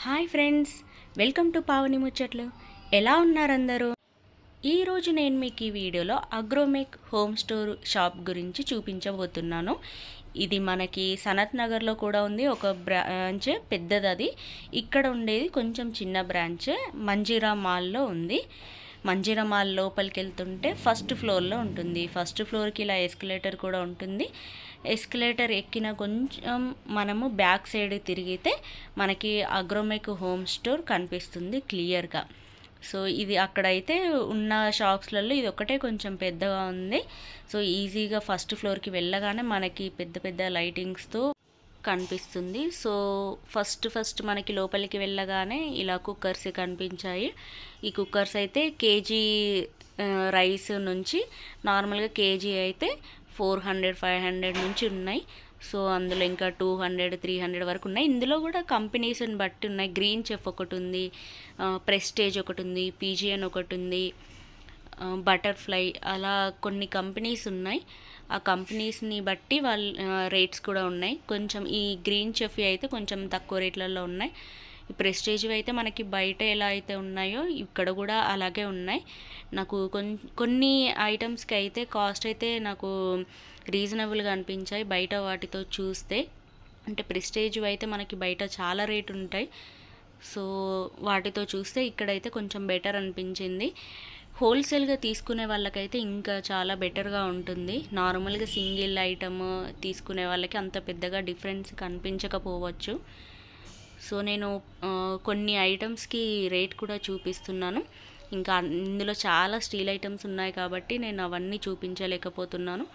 hi friends welcome to Pavani ముచ్చట్లు ఎలా ఉన్నారు అందరూ ఈరోజు నేను మీకు ఈ వీడియోలో అగ్రోమేక్ హోమ్ స్టోర్ షాప్ గురించి చూపించబోతున్నాను ఇది మనకి సనత్ నగర్లో కూడా ఉంది ఒక బ్రాంచ్ పెద్దది అది ఇక్కడ ఉండేది కొంచెం చిన్న బ్రాంచ్ మంజీరా మాల్లో ఉంది మంజీరా మాల్ లోపలికి వెళ్తుంటే ఫస్ట్ ఫ్లోర్లో ఉంటుంది ఫస్ట్ ఫ్లోర్కి ఇలా ఎస్కలేటర్ కూడా ఉంటుంది ఎస్కలేటర్ ఎక్కిన కొంచెం మనము బ్యాక్ సైడ్ తిరిగితే మనకి అగ్రోమెక్ హోమ్ స్టోర్ కనిపిస్తుంది క్లియర్గా సో ఇది అక్కడైతే ఉన్న షాప్స్లలో ఇది ఒకటే కొంచెం పెద్దగా ఉంది సో ఈజీగా ఫస్ట్ ఫ్లోర్కి వెళ్ళగానే మనకి పెద్ద పెద్ద లైటింగ్స్తో కనిపిస్తుంది సో ఫస్ట్ ఫస్ట్ మనకి లోపలికి వెళ్ళగానే ఇలా కుక్కర్స్ కనిపించాయి ఈ కుక్కర్స్ అయితే కేజీ రైస్ నుంచి నార్మల్గా కేజీ అయితే ఫోర్ హండ్రెడ్ ఫైవ్ హండ్రెడ్ నుంచి ఉన్నాయి సో అందులో ఇంకా టూ హండ్రెడ్ త్రీ హండ్రెడ్ వరకు ఉన్నాయి ఇందులో కూడా కంపెనీస్ని బట్టి ఉన్నాయి గ్రీన్ చెఫ్ ఒకటి ఉంది ప్రెస్టేజ్ ఒకటి ఉంది పీజియన్ ఒకటి ఉంది బటర్ఫ్లై అలా కొన్ని కంపెనీస్ ఉన్నాయి ఆ కంపెనీస్ని బట్టి వాళ్ళ రేట్స్ కూడా ఉన్నాయి కొంచెం ఈ గ్రీన్ చెఫ్ అయితే కొంచెం తక్కువ రేట్లలో ఉన్నాయి ఈ ప్రెస్టేజ్ అయితే మనకి బయట ఎలా అయితే ఉన్నాయో ఇక్కడ కూడా అలాగే ఉన్నాయి నాకు కొన్ని ఐటమ్స్కి అయితే కాస్ట్ అయితే నాకు రీజనబుల్గా అనిపించాయి బయట వాటితో చూస్తే అంటే ప్రెస్టేజ్ అయితే మనకి బయట చాలా రేట్ ఉంటాయి సో వాటితో చూస్తే ఇక్కడైతే కొంచెం బెటర్ అనిపించింది హోల్సేల్గా తీసుకునే వాళ్ళకైతే ఇంకా చాలా బెటర్గా ఉంటుంది నార్మల్గా సింగిల్ ఐటమ్ తీసుకునే వాళ్ళకి అంత పెద్దగా డిఫరెన్స్ కనిపించకపోవచ్చు సో నేను కొన్ని ఐటమ్స్కి రేట్ కూడా చూపిస్తున్నాను ఇంకా ఇందులో చాలా స్టీల్ ఐటమ్స్ ఉన్నాయి కాబట్టి నేను అవన్నీ చూపించలేకపోతున్నాను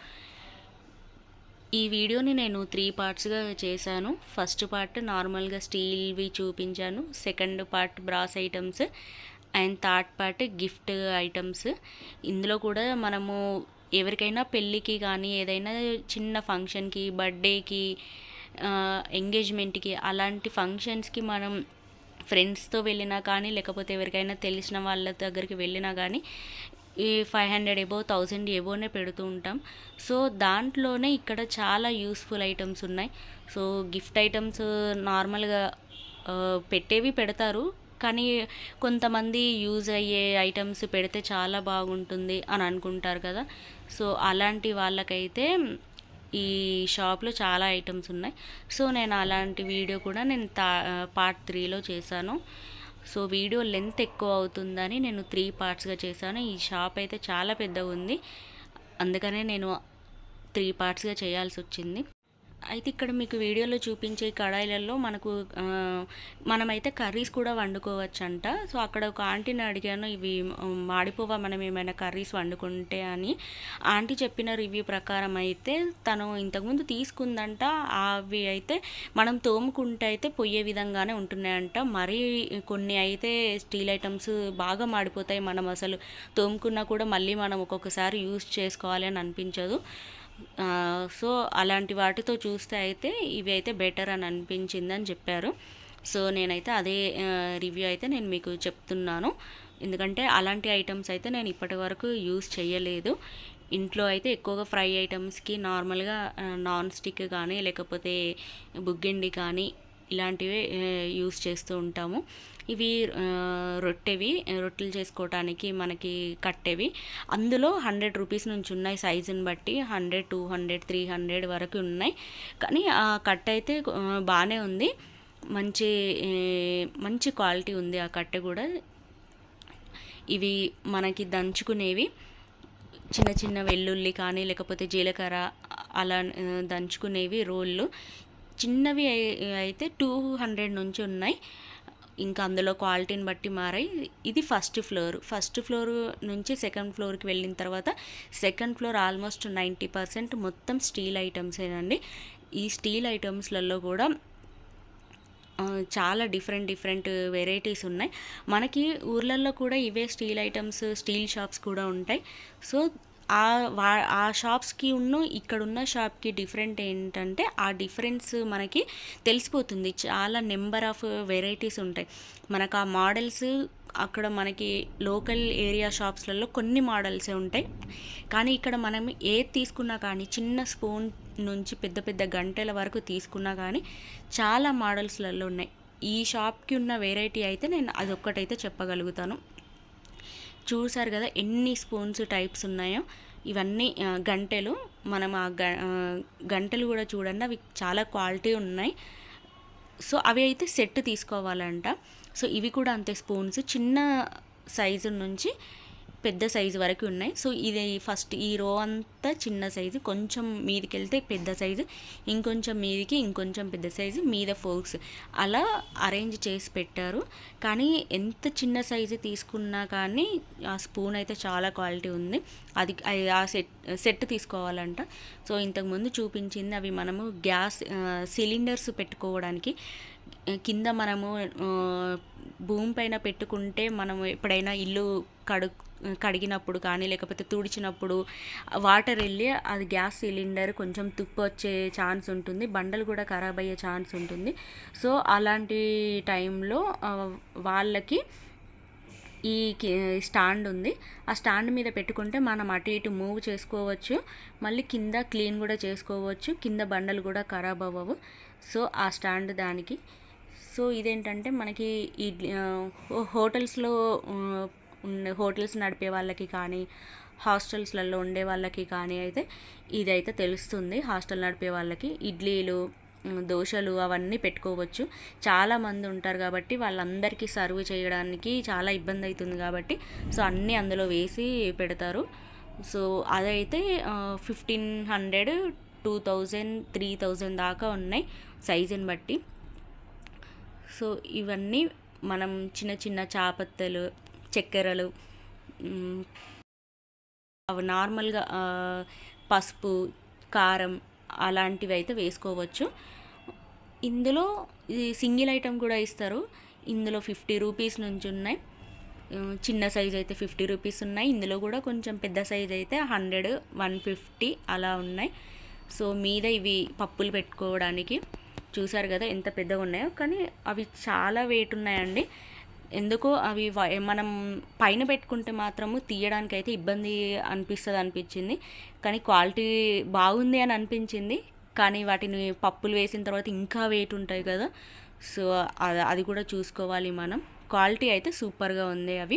ఈ వీడియోని నేను త్రీ పార్ట్స్గా చేశాను ఫస్ట్ పార్ట్ నార్మల్గా స్టీల్వి చూపించాను second part brass items and third part gift items ఇందులో కూడా మనము ఎవరికైనా పెళ్ళికి కానీ ఏదైనా చిన్న ఫంక్షన్కి బర్త్డేకి ఎంగేజ్మెంట్కి అలాంటి ఫంక్షన్స్కి మనం ఫ్రెండ్స్తో వెళ్ళినా కానీ లేకపోతే ఎవరికైనా తెలిసిన వాళ్ళ దగ్గరికి వెళ్ళినా కానీ ఈ ఫైవ్ హండ్రెడ్ ఎబో థౌజండ్ ఎబోనే పెడుతూ ఉంటాం సో దాంట్లోనే ఇక్కడ చాలా యూస్ఫుల్ ఐటమ్స్ ఉన్నాయి సో గిఫ్ట్ ఐటమ్స్ నార్మల్గా పెట్టేవి పెడతారు కానీ కొంతమంది యూజ్ అయ్యే ఐటమ్స్ పెడితే చాలా బాగుంటుంది అని అనుకుంటారు కదా సో అలాంటి వాళ్ళకైతే ఈ షాప్లో చాలా ఐటమ్స్ ఉన్నాయి సో నేను అలాంటి వీడియో కూడా నేను తా పార్ట్ త్రీలో చేశాను సో వీడియో లెంత్ ఎక్కువ అవుతుందని నేను త్రీ పార్ట్స్గా చేశాను ఈ షాప్ అయితే చాలా పెద్దగా ఉంది అందుకనే నేను త్రీ పార్ట్స్గా చేయాల్సి వచ్చింది అయితే ఇక్కడ మీకు వీడియోలో చూపించే కడాయిలలో మనకు మనమైతే కర్రీస్ కూడా వండుకోవచ్చు అంట సో అక్కడ ఒక ఆంటీని అడిగాను ఇవి మాడిపోవా మనం ఏమైనా కర్రీస్ వండుకుంటే అని ఆంటీ చెప్పిన రివ్యూ ప్రకారం అయితే తను ఇంతకుముందు తీసుకుందంట అవి అయితే మనం తోముకుంటే అయితే పొయ్యే విధంగానే ఉంటున్నాయంట మరీ కొన్ని అయితే స్టీల్ ఐటమ్స్ బాగా మాడిపోతాయి మనం అసలు తోముకున్నా కూడా మళ్ళీ మనం ఒక్కొక్కసారి యూస్ చేసుకోవాలి అని అనిపించదు సో అలాంటి వాటితో చూస్తే అయితే ఇవి అయితే బెటర్ అని అనిపించింది అని చెప్పారు సో నేనైతే అదే రివ్యూ అయితే నేను మీకు చెప్తున్నాను ఎందుకంటే అలాంటి ఐటమ్స్ అయితే నేను ఇప్పటి వరకు యూస్ చేయలేదు ఇంట్లో అయితే ఎక్కువగా ఫ్రై ఐటమ్స్కి నార్మల్గా నాన్ స్టిక్ కానీ లేకపోతే బుగ్గిండి కానీ ఇలాంటివి యూస్ చేస్తూ ఉంటాము ఇవి రొట్టెవి రొట్టెలు చేసుకోవటానికి మనకి కట్టేవి అందులో హండ్రెడ్ రూపీస్ నుంచి ఉన్నాయి సైజుని బట్టి hundred two hundred three hundred వరకు ఉన్నాయి కానీ ఆ కట్ట అయితే బాగానే ఉంది మంచి మంచి క్వాలిటీ ఉంది ఆ కట్టె కూడా ఇవి మనకి దంచుకునేవి చిన్న చిన్న వెల్లుల్లి కానీ లేకపోతే జీలకర్ర అలా దంచుకునేవి రోళ్ళు చిన్నవి అయితే టూ హండ్రెడ్ నుంచి ఉన్నాయి ఇంకా అందులో క్వాలిటీని బట్టి మారాయి ఇది ఫస్ట్ ఫ్లోర్ ఫస్ట్ ఫ్లోర్ నుంచి సెకండ్ ఫ్లోర్కి వెళ్ళిన తర్వాత second floor almost ninety percent మొత్తం స్టీల్ ఐటమ్సేనండి ఈ స్టీల్ ఐటమ్స్లలో కూడా చాలా డిఫరెంట్ డిఫరెంట్ వెరైటీస్ ఉన్నాయి మనకి ఊర్లలో కూడా ఇవే స్టీల్ ఐటమ్స్ స్టీల్ షాప్స్ కూడా ఉంటాయి సో ఆ వా ఆ షాప్స్కి ఉన్న ఇక్కడున్న షాప్కి డిఫరెంట్ ఏంటంటే ఆ డిఫరెన్స్ మనకి తెలిసిపోతుంది చాలా నెంబర్ ఆఫ్ వెరైటీస్ ఉంటాయి మనకు ఆ మోడల్స్ అక్కడ మనకి లోకల్ ఏరియా షాప్స్లలో కొన్ని మోడల్సే ఉంటాయి కానీ ఇక్కడ మనం ఏది తీసుకున్నా కానీ చిన్న స్పూన్ నుంచి పెద్ద పెద్ద గంటల వరకు తీసుకున్నా కానీ చాలా మోడల్స్లలో ఉన్నాయి ఈ షాప్కి ఉన్న వెరైటీ అయితే నేను అదొక్కటైతే చెప్పగలుగుతాను చూసారు కదా ఎన్ని స్పూన్స్ టైప్స్ ఉన్నాయో ఇవన్నీ ఆ, గంటెలు మనం ఆ గ ఆ, గంటలు కూడా చూడండి అవి చాలా క్వాలిటీ ఉన్నాయి సో అవి అయితే సెట్ తీసుకోవాలంట సో ఇవి కూడా అంతే స్పూన్స్ చిన్న సైజు నుంచి పెద్ద సైజు వరకు ఉన్నాయి సో ఇది ఫస్ట్ ఈ రో అంతా చిన్న సైజు కొంచెం మీదికి వెళ్తే పెద్ద సైజు ఇంకొంచెం మీదికి ఇంకొంచెం పెద్ద సైజు మీద ఫోక్స్ అలా అరేంజ్ చేసి పెట్టారు కానీ ఎంత చిన్న సైజు తీసుకున్నా కానీ ఆ స్పూన్ అయితే చాలా క్వాలిటీ ఉంది అది అది ఆ సెట్ సెట్ తీసుకోవాలంట సో ఇంతకుముందు చూపించింది అవి మనము గ్యాస్ ఆ, సిలిండర్స్ పెట్టుకోవడానికి ఆ, కింద మనము ఆ, భూమి పైన పెట్టుకుంటే మనం ఎప్పుడైనా ఇల్లు కడు కడిగినప్పుడు కానీ లేకపోతే తుడిచినప్పుడు వాటర్ వెళ్ళి అది గ్యాస్ సిలిండర్ కొంచెం తుప్పు వచ్చే ఛాన్స్ ఉంటుంది బండలు కూడా ఖరాబ్ అయ్యే ఛాన్స్ ఉంటుంది సో అలాంటి టైంలో ఆ, వాళ్ళకి ఈ కి- స్టాండ్ ఉంది ఆ స్టాండ్ మీద పెట్టుకుంటే మనం అటు ఇటు మూవ్ చేసుకోవచ్చు మళ్ళీ కింద క్లీన్ కూడా చేసుకోవచ్చు కింద బండలు కూడా ఖరాబ్ అవ్వవు సో ఆ స్టాండ్ దానికి సో ఇదేంటంటే మనకి ఈ ఆ, హోటల్స్లో ఆ, ఉన్న హోటల్స్ నడిపే వాళ్ళకి కానీ హాస్టల్స్లలో ఉండే వాళ్ళకి కానీ అయితే ఇదైతే తెలుస్తుంది హాస్టల్ నడిపే వాళ్ళకి ఇడ్లీలు ఉమ్, దోశలు అవన్నీ పెట్టుకోవచ్చు చాలా మంది ఉంటారు కాబట్టి వాళ్ళందరికీ సర్వ్ చేయడానికి చాలా ఇబ్బంది అవుతుంది కాబట్టి సో అన్నీ అందులో వేసి పెడతారు సో అదైతే fifteen hundred two thousand three thousand దాకా ఉన్నాయి సైజుని బట్టి సో ఇవన్నీ మనం చిన్న చిన్న చాపత్తలు చక్కెరలు మ్, అవి నార్మల్గా ఆ, పసుపు కారం అలాంటివి అయితే వేసుకోవచ్చు ఇందులో ఇది సింగిల్ ఐటెం కూడా ఇస్తారు ఇందులో ఫిఫ్టీ రూపీస్ నుంచి ఉన్నాయి ఉమ్, చిన్న సైజ్ అయితే ఫిఫ్టీ రూపీస్ ఉన్నాయి ఇందులో కూడా కొంచెం పెద్ద సైజ్ అయితే హండ్రెడ్ వన్ ఫిఫ్టీ అలా ఉన్నాయి సో మీద ఇవి పప్పులు పెట్టుకోవడానికి చూసారు కదా ఎంత పెద్దగా ఉన్నాయో కానీ అవి చాలా వెయిట్ ఉన్నాయండి ఎందుకో అవి వ- మనం పైన పెట్టుకుంటే మాత్రము తీయడానికి అయితే ఇబ్బంది అనిపిస్తుంది అనిపించింది కానీ క్వాలిటీ బాగుంది అని అనిపించింది కానీ వాటిని పప్పులు వేసిన తర్వాత ఇంకా వెయిట్ ఉంటాయి కదా సో అది అది కూడా చూసుకోవాలి మనం క్వాలిటీ అయితే సూపర్గా ఉంది అవి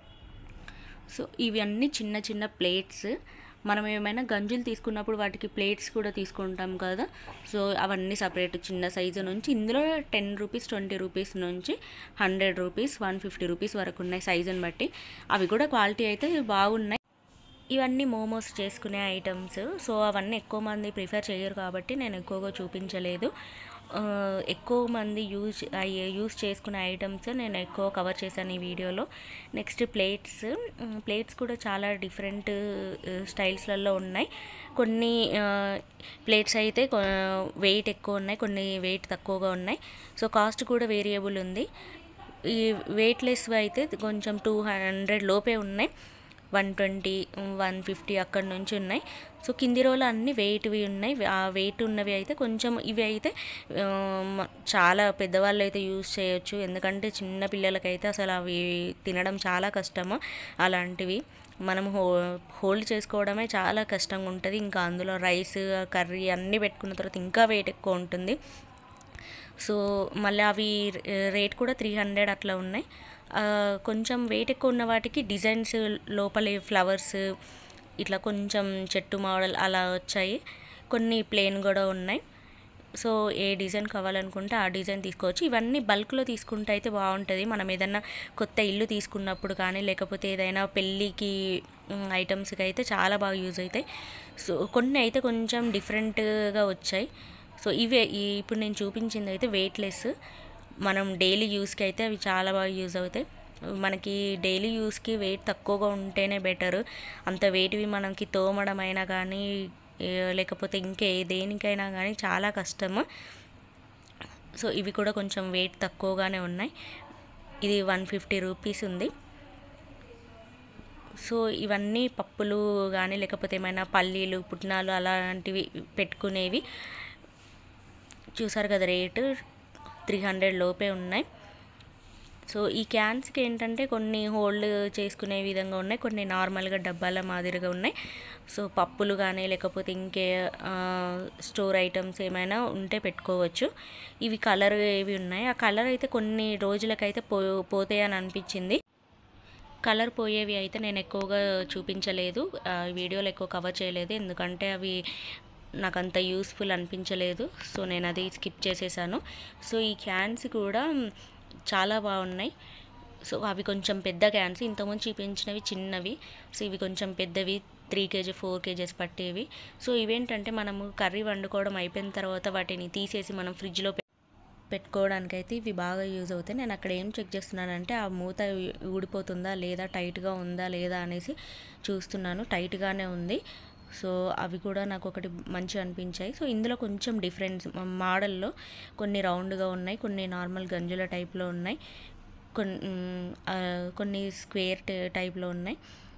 సో ఇవన్నీ చిన్న చిన్న ప్లేట్స్ మనం ఏమైనా గంజులు తీసుకున్నప్పుడు వాటికి ప్లేట్స్ కూడా తీసుకుంటాం కదా సో అవన్నీ సపరేట్ చిన్న సైజు నుంచి ఇందులో టెన్ రూపీస్ ట్వంటీ రూపీస్ నుంచి hundred rupees one fifty rupees వరకు ఉన్నాయి సైజుని బట్టి అవి కూడా క్వాలిటీ అయితే బాగున్నాయి ఇవన్నీ మోమోస్ చేసుకునే ఐటమ్స్ సో అవన్నీ ఎక్కువ మంది ప్రిఫర్ చేయరు కాబట్టి నేను ఎక్కువగా చూపించలేదు ఆ, ఎక్కువ మంది యూజ్ అయ్యే యూజ్ చేసుకునే ఐటమ్స్ నేను ఎక్కువ కవర్ చేశాను ఈ వీడియోలో నెక్స్ట్ ప్లేట్స్ ప్లేట్స్ కూడా చాలా డిఫరెంట్ స్టైల్స్లలో ఉన్నాయి కొన్ని ప్లేట్స్ అయితే వెయిట్ ఎక్కువ ఉన్నాయి కొన్ని వెయిట్ తక్కువగా ఉన్నాయి సో కాస్ట్ కూడా వేరియబుల్ ఉంది ఈ వెయిట్లెస్ అయితే కొంచెం టూ హండ్రెడ్ లోపే ఉన్నాయి వన్ ట్వంటీ వన్ ఫిఫ్టీ అక్కడ నుంచి ఉన్నాయి సో కింది రోజులు అన్ని వెయిట్వి ఉన్నాయి ఆ వెయిట్ ఉన్నవి అయితే కొంచెం ఇవి అయితే ఆ, మ- చాలా పెద్దవాళ్ళు అయితే యూజ్ చేయొచ్చు ఎందుకంటే చిన్న పిల్లలకైతే అసలు అవి తినడం చాలా కష్టము అలాంటివి మనం హో హోల్డ్ చేసుకోవడమే చాలా కష్టంగా ఉంటుంది ఇంకా అందులో రైస్ కర్రీ అన్నీ పెట్టుకున్న తర్వాత ఇంకా వెయిట్ ఎక్కువ ఉంటుంది సో మళ్ళీ అవి రేట్ కూడా త్రీ హండ్రెడ్ అట్లా ఉన్నాయి ఆ, కొంచెం వెయిట్ ఎక్కువ ఉన్న వాటికి డిజైన్స్ లోపల ఫ్లవర్స్ ఇట్లా కొంచెం చెట్టు మోడల్ అలా వచ్చాయి కొన్ని ప్లెయిన్ కూడా ఉన్నాయి సో ఏ డిజైన్ కావాలనుకుంటే ఆ డిజైన్ తీసుకోవచ్చు ఇవన్నీ బల్క్లో తీసుకుంటే అయితే బాగుంటుంది మనం ఏదైనా కొత్త ఇల్లు తీసుకున్నప్పుడు కానీ లేకపోతే ఏదైనా పెళ్ళికి ఐటమ్స్కి అయితే చాలా బాగా యూజ్ అవుతాయి సో కొన్ని అయితే కొంచెం డిఫరెంట్గా వచ్చాయి సో ఇవే ఈ ఇప్పుడు నేను చూపించింది అయితే వెయిట్లెస్ మనం డైలీ యూస్కి అయితే అవి చాలా బాగా యూజ్ అవుతాయి మనకి డైలీ యూస్కి వెయిట్ తక్కువగా ఉంటేనే బెటర్ అంత వెయిట్వి మనకి తోమడం అయినా కానీ ఏ, లేకపోతే ఇంకే దేనికైనా కానీ చాలా కష్టము సో ఇవి కూడా కొంచెం వెయిట్ తక్కువగానే ఉన్నాయి ఇది వన్ ఫిఫ్టీ రూపీస్ ఉంది సో ఇవన్నీ పప్పులు కానీ లేకపోతే ఏమైనా పల్లీలు పుట్నాలు అలాంటివి పెట్టుకునేవి చూసారు కదా రేటు త్రీ హండ్రెడ్ లోపే ఉన్నాయి సో ఈ క్యాన్స్కి ఏంటంటే కొన్ని హోల్డ్ చేసుకునే విధంగా ఉన్నాయి కొన్ని నార్మల్గా డబ్బాల మాదిరిగా ఉన్నాయి సో పప్పులు కానీ లేకపోతే ఇంకే ఆ, స్టోర్ ఐటమ్స్ ఏమైనా ఉంటే పెట్టుకోవచ్చు ఇవి కలర్ ఏవి ఉన్నాయి ఆ కలర్ అయితే కొన్ని రోజులకైతే పో పోతాయి అని అనిపించింది కలర్ పోయేవి అయితే నేను ఎక్కువగా చూపించలేదు ఆ, వీడియోలో ఎక్కువ కవర్ చేయలేదు ఎందుకంటే అవి నాకు అంత యూస్ఫుల్ అనిపించలేదు సో నేను అది స్కిప్ చేసేసాను సో ఈ క్యాన్స్ కూడా చాలా బాగున్నాయి సో అవి కొంచెం పెద్ద క్యాన్స్ ఇంతకుముందు చూపించినవి చిన్నవి సో ఇవి కొంచెం పెద్దవి త్రీ కేజీ ఫోర్ కేజెస్ పట్టేవి సో ఇవేంటంటే మనము కర్రీ వండుకోవడం అయిపోయిన తర్వాత వాటిని తీసేసి మనం ఫ్రిడ్జ్లో పెట్టుకోవడానికి అయితే ఇవి బాగా యూజ్ అవుతాయి నేను అక్కడ ఏం చెక్ చేస్తున్నానంటే ఆ మూత ఊడిపోతుందా లేదా టైట్గా ఉందా లేదా అనేసి చూస్తున్నాను టైట్గానే ఉంది సో అవి కూడా నాకు ఒకటి మంచి అనిపించాయి సో ఇందులో కొంచెం డిఫరెన్స్ మోడల్లో కొన్ని రౌండ్గా ఉన్నాయి కొన్ని నార్మల్ గంజుల టైప్లో ఉన్నాయి కొన్ని మ్, ఆ, కొన్ని స్క్వేర్ టైప్లో ఉన్నాయి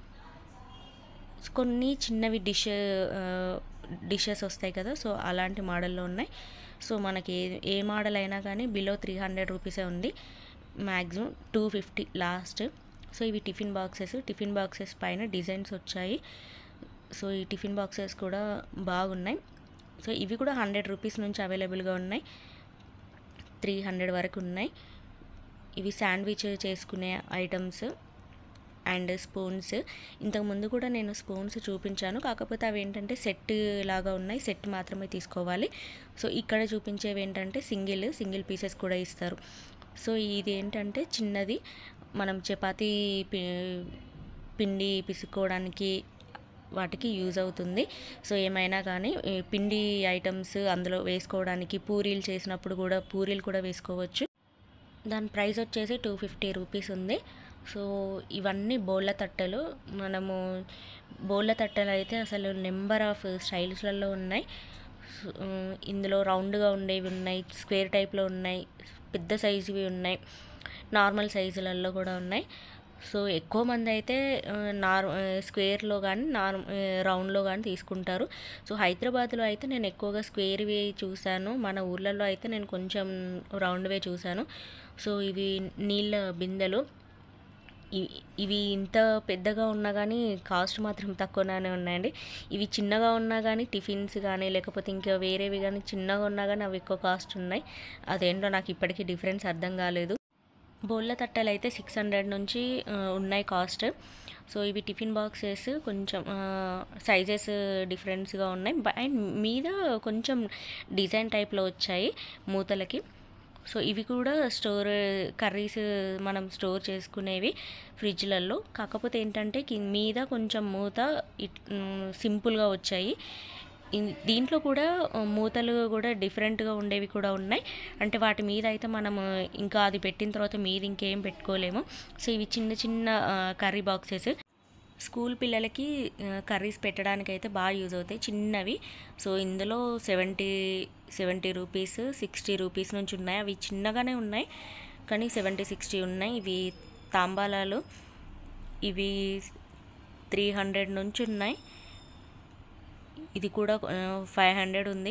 కొన్ని చిన్నవి డిష్ డిషెస్ వస్తాయి కదా సో అలాంటి మోడల్లో ఉన్నాయి సో మనకి ఏ ఏ మోడల్ అయినా కానీ బిలో త్రీ హండ్రెడ్ రూపీసే ఉంది maximum two fifty last so ఇవి టిఫిన్ బాక్సెస్ టిఫిన్ బాక్సెస్ పైన డిజైన్స్ వచ్చాయి సో ఈ టిఫిన్ బాక్సెస్ కూడా బాగున్నాయి సో ఇవి కూడా హండ్రెడ్ రూపీస్ నుంచి అవైలబుల్గా ఉన్నాయి త్రీ హండ్రెడ్ వరకు ఉన్నాయి ఇవి శాండ్విచ్ చేసుకునే ఐటమ్స్ అండ్ స్పూన్స్ ఇంతకుముందు కూడా నేను స్పూన్స్ చూపించాను కాకపోతే అవి ఏంటంటే సెట్ లాగా ఉన్నాయి సెట్ మాత్రమే తీసుకోవాలి సో ఇక్కడ చూపించేవి ఏంటంటే సింగిల్ సింగిల్ పీసెస్ కూడా ఇస్తారు సో ఇది ఏంటంటే చిన్నది మనం చపాతీ పి- పిండి పిసుకోవడానికి వాటికి యూజ్ అవుతుంది సో ఏమైనా కానీ ఈ పిండి ఐటమ్స్ అందులో వేసుకోవడానికి పూరీలు చేసినప్పుడు కూడా పూరీలు కూడా వేసుకోవచ్చు దాని ప్రైస్ వచ్చేసి టూ ఫిఫ్టీ రూపీస్ ఉంది సో ఇవన్నీ బోళ్ళ తట్టలు మనము బోళ్ళ తట్టలు అయితే అసలు నెంబర్ ఆఫ్ స్టైల్స్లలో ఉన్నాయి సో, ఇందులో రౌండ్గా ఉండేవి ఉన్నాయి స్క్వేర్ టైప్లో ఉన్నాయి పెద్ద సైజువి ఉన్నాయి నార్మల్ సైజులలో కూడా ఉన్నాయి సో ఎక్కువ మంది అయితే ఆ, నార్ ఆ, స్క్వేర్లో కానీ నార్ ఆ, రౌండ్లో కానీ తీసుకుంటారు సో హైదరాబాద్లో అయితే నేను ఎక్కువగా స్క్వేర్వి చూశాను మన ఊర్లలో అయితే నేను కొంచెం రౌండ్వే చూశాను సో ఇవి నీళ్ళ బిందెలు ఇవి ఇవి ఇంత పెద్దగా ఉన్నా కానీ కాస్ట్ మాత్రం తక్కువగానే ఉన్నాయండి ఇవి చిన్నగా ఉన్నా కానీ టిఫిన్స్ కానీ లేకపోతే ఇంకా వేరేవి కానీ చిన్నగా ఉన్నా కానీ అవి ఎక్కువ కాస్ట్ ఉన్నాయి అదేంటో నాకు ఇప్పటికీ డిఫరెన్స్ అర్థం కాలేదు బోళ్ళ తట్టలు అయితే సిక్స్ హండ్రెడ్ నుంచి ఆ, ఉన్నాయి కాస్ట్ సో ఇవి టిఫిన్ బాక్సెస్ కొంచెం సైజెస్ డిఫరెన్స్గా ఉన్నాయి బ- అండ్ మీద కొంచెం డిజైన్ టైప్లో వచ్చాయి మూతలకి సో ఇవి కూడా స్టోర్ కర్రీస్ మనం స్టోర్ చేసుకునేవి ఫ్రిడ్జ్లలో కాకపోతే ఏంటంటే కింద మీద కొంచెం మూత ఇట్ మ్, సింపుల్గా వచ్చాయి ఇన్- దీంట్లో కూడా ఆ, మూతలు కూడా డిఫరెంట్గా ఉండేవి కూడా ఉన్నాయి అంటే వాటి మీద అయితే మనము ఇంకా అది పెట్టిన తర్వాత మీద ఇంకేం పెట్టుకోలేము సో ఇవి చిన్న చిన్న ఆ, కర్రీ బాక్సెస్ స్కూల్ పిల్లలకి ఆ, కర్రీస్ పెట్టడానికి అయితే బాగా యూజ్ అవుతాయి చిన్నవి సో ఇందులో seventy seventy rupees sixty rupees నుంచి ఉన్నాయి అవి చిన్నగానే ఉన్నాయి కానీ సెవెంటీ సిక్స్టీ ఉన్నాయి ఇవి తాంబాలాలు ఇవి త్రీ హండ్రెడ్ నుంచి ఉన్నాయి ఇది కూడా ఫైవ్ హండ్రెడ్ ఉంది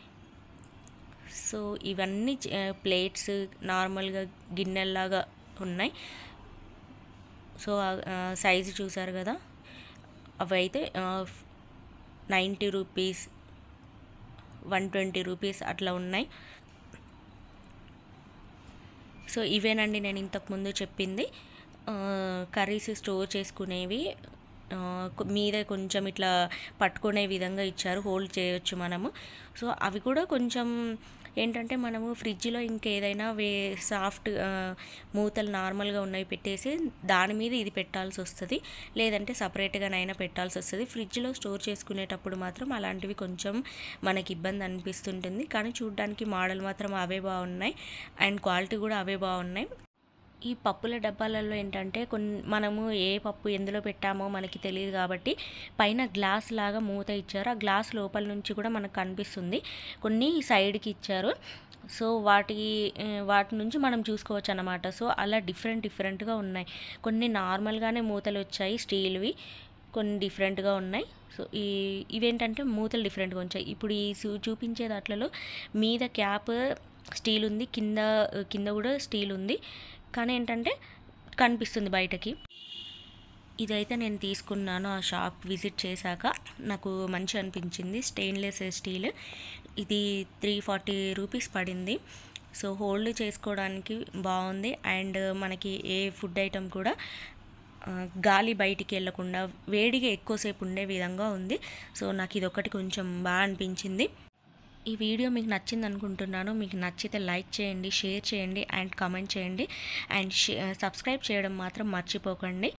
సో ఇవన్నీ ప్లేట్స్ నార్మల్గా గిన్నెల్లాగా ఉన్నాయి సో సైజు చూసారు కదా అవి అయితే ninety rupees one twenty rupees అట్లా ఉన్నాయి సో ఇవేనండి నేను ఇంతకుముందు చెప్పింది కర్రీస్ స్టోర్ చేసుకునేవి ఆ, కొ- మీద కొంచెం ఇట్లా పట్టుకునే విధంగా ఇచ్చారు హోల్డ్ చేయొచ్చు మనము సో అవి కూడా కొంచెం ఏంటంటే మనము ఫ్రిడ్జ్లో ఇంకేదైనా వే సాఫ్ట్ ఆ, మూతలు నార్మల్గా ఉన్నవి పెట్టేసి దాని మీద ఇది పెట్టాల్సి వస్తుంది లేదంటే సపరేట్గానైనా పెట్టాల్సి వస్తుంది ఫ్రిడ్జ్లో స్టోర్ చేసుకునేటప్పుడు మాత్రం అలాంటివి కొంచెం మనకి ఇబ్బంది అనిపిస్తుంటుంది కానీ చూడడానికి మోడల్ మాత్రం అవే బాగున్నాయి అండ్ క్వాలిటీ కూడా అవే బాగున్నాయి ఈ పప్పుల డబ్బాలలో ఏంటంటే కొన్ని మనము ఏ పప్పు ఎందులో పెట్టామో మనకి తెలియదు కాబట్టి పైన గ్లాస్ లాగా మూత ఇచ్చారు ఆ గ్లాస్ లోపల నుంచి కూడా మనకు కనిపిస్తుంది కొన్ని సైడ్కి ఇచ్చారు సో వాటి ఆ, వాటి నుంచి మనం చూసుకోవచ్చు అన్నమాట సో అలా డిఫరెంట్ డిఫరెంట్గా ఉన్నాయి కొన్ని నార్మల్గానే మూతలు వచ్చాయి స్టీల్వి కొన్ని డిఫరెంట్గా ఉన్నాయి సో ఈ ఇవేంటంటే మూతలు డిఫరెంట్గా వచ్చాయి ఇప్పుడు ఈ చూ- చూపించే దాంట్లో మీద క్యాప్ స్టీల్ ఉంది కింద కింద కూడా స్టీల్ ఉంది కానీ ఏంటంటే కనిపిస్తుంది బయటకి ఇదైతే నేను తీసుకున్నాను ఆ షాప్ విజిట్ చేశాక నాకు మంచి అనిపించింది స్టెయిన్లెస్ స్టీల్ ఇది త్రీ ఫార్టీ రూపీస్ పడింది సో హోల్డ్ చేసుకోవడానికి బాగుంది అండ్ మనకి ఏ ఫుడ్ ఐటమ్ కూడా ఆ, గాలి బయటికి వెళ్ళకుండా వేడిగా ఎక్కువసేపు ఉండే విధంగా ఉంది సో నాకు ఇది ఒకటి కొంచెం బాగా అనిపించింది ఈ వీడియో మీకు నచ్చింది అనుకుంటున్నాను మీకు నచ్చితే లైక్ చేయండి షేర్ చేయండి అండ్ కామెంట్ చేయండి అండ్ సబ్స్క్రైబ్ చేయడం మాత్రం మర్చిపోకండి